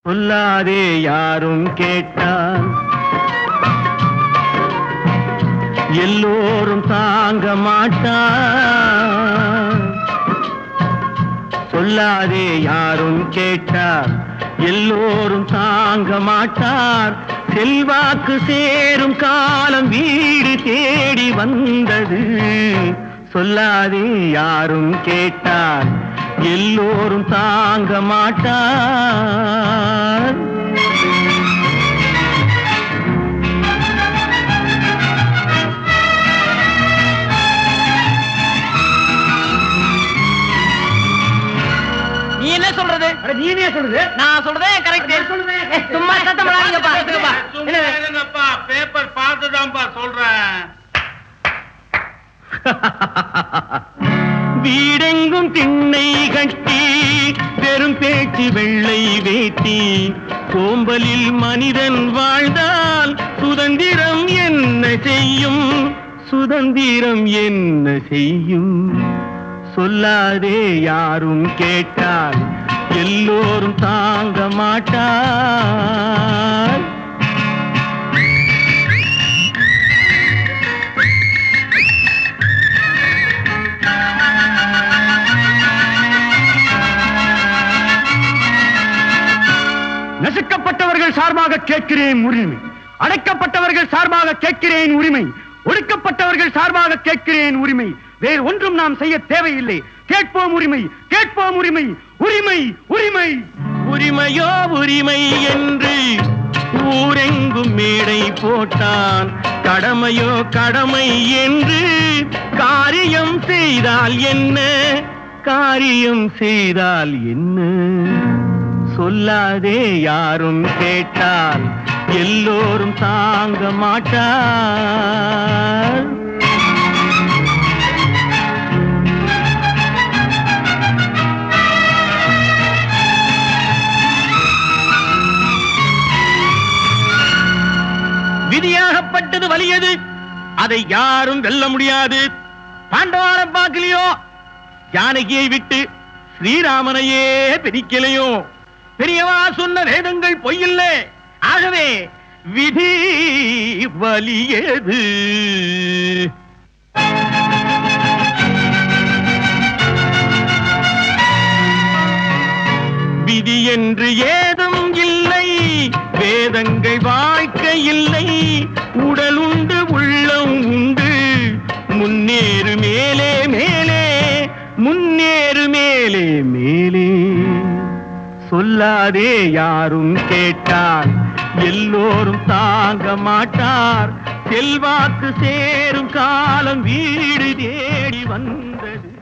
சொல்லாதே யாரும் கேட்டால் எல்லோரும் தாங்க மாட்டார் சொல்லாதே யாரும் கேட்டார் எல்லோரும் தாங்க மாட்டார் செல்வாக்கு சேரும் காலம் வீடு தேடி வந்தது சொல்லாதே யாரும் கேட்டார் எல்லோரும் தாங்க மாட்டார் நீ என்ன சொல்றது நீனே சொல்லுது நான் சொல்றதே கரெக்ட் சும்மா சத்தம் போடாதீங்கப்பா இதுக்குப்பா. சும்மா இருங்கப்பா பேப்பர் பார்த்துதான்ப்பா சொல்றேன் வீடெங்கும் திண்ணை கட்டி பெரும் பேச்சு வெள்ளை வேட்டி சோம்பலில் மனிதன் வாழ்ந்தால் சுதந்திரம் என்ன செய்யும் சுதந்திரம் என்ன செய்யும் சொல்லாதே யாரும் கேட்டால் எல்லோரும் தாங்க மாட்டார் நசுக்கப்பட்டவர்கள் சார்பாக கேட்கிறேன் உரிமை அடைக்கப்பட்டவர்கள் சார்பாக கேட்கிறேன் உரிமை ஒடுக்கப்பட்டவர்கள் சார்பாக கேட்கிறேன் உரிமை வேறு ஒன்றும் நாம் செய்ய தேவையில்லை கேட்போம் உரிமை கேட்போம் உரிமை உரிமை உரிமை உரிமையோ உரிமை என்று ஊரெங்கும் மேடை போட்டான் கடமையோ கடமை என்று காரியம் செய்தால் என்ன காரியம் செய்தால் என்ன சொல்லாதே யாரும் கேட்டால் எல்லோரும் தாங்க மாட்டார் விதியாகப்பட்டது வலியது அதை யாரும் வெல்ல முடியாது பாண்டவாரம் பார்க்கலையோ ஜானகியை விட்டு ஸ்ரீராமனையே பிரிக்கலையோ பெரியவா சொன்ன வேதங்கள் பொய்யில்ல ஆகவே விதி வலியது விதி என்று ஏதும் இல்லை வேதங்கள் வாழ்க்கை இல்லை உடல் உண்டு உள்ளம் உண்டு முன்னேறு மேலே மேலே முன்னேறு மேலே மேலே சொல்லாதே யாரும் கேட்டார் எல்லோரும் தாங்க மாட்டார் செல்வாக்கு சேரும் காலம் வீடு தேடி வந்தது